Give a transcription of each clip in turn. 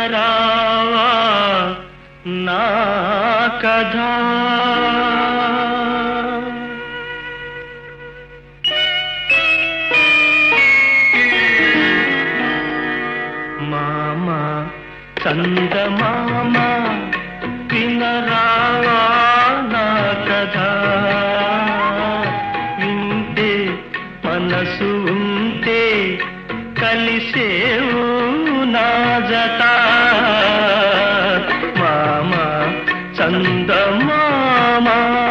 వినరావా నా కథ మామ చందమామ వినరావా నా కథ వింటే మనసు ఉంటే కలిసేవు నా జత మామ చందమామ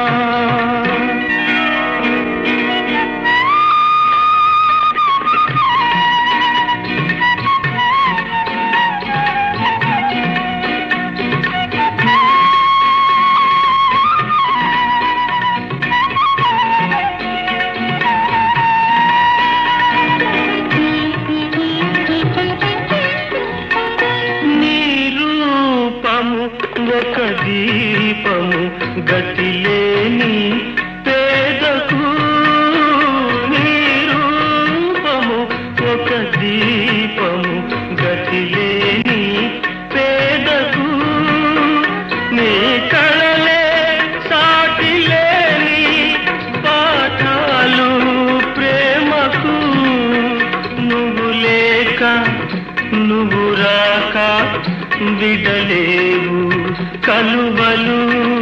నీ రూపము ఒక దీపము గతిలేని పేదకు నీ రూపము ఒక దీపము గతిలేని పేదకు నీ కళలే సాటిలేని పాఠాలు ప్రేమకు నువ్వు లేక నువ్వు రాక విడలేవు కలువలు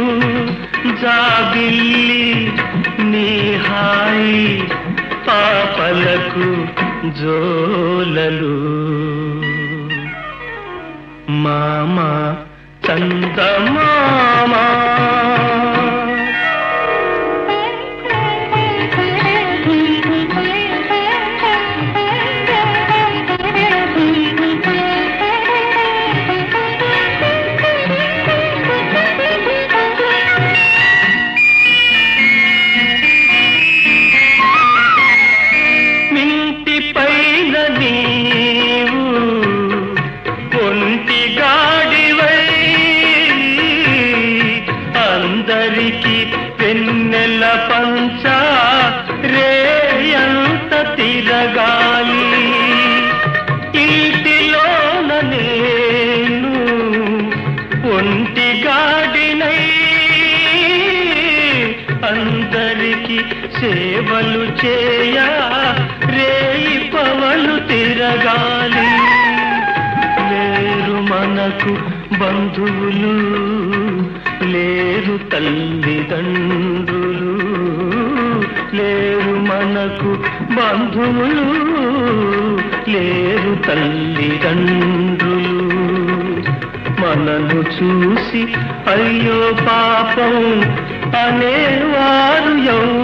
జాబిల్లి నీ హాయి పాపలకు జోలలు మామ చందమామా మింటి పైన నీవు ఒంటి గాడివై అందరికి పెన్నెల పంచ రేయంత తిరగాలి ఇంటిలోన నేను ఒంటి గాడినై అందరికి సేవలు చేయ రేయి పవలు తిరగాలి లేరు మనకు బంధువులు లేరు తల్లిదండ్రులు లేరు మనకు బంధువులు లేరు తల్లిదండ్రులు మనను చూసి అయ్యో పాపం అనేవారు ఎవరు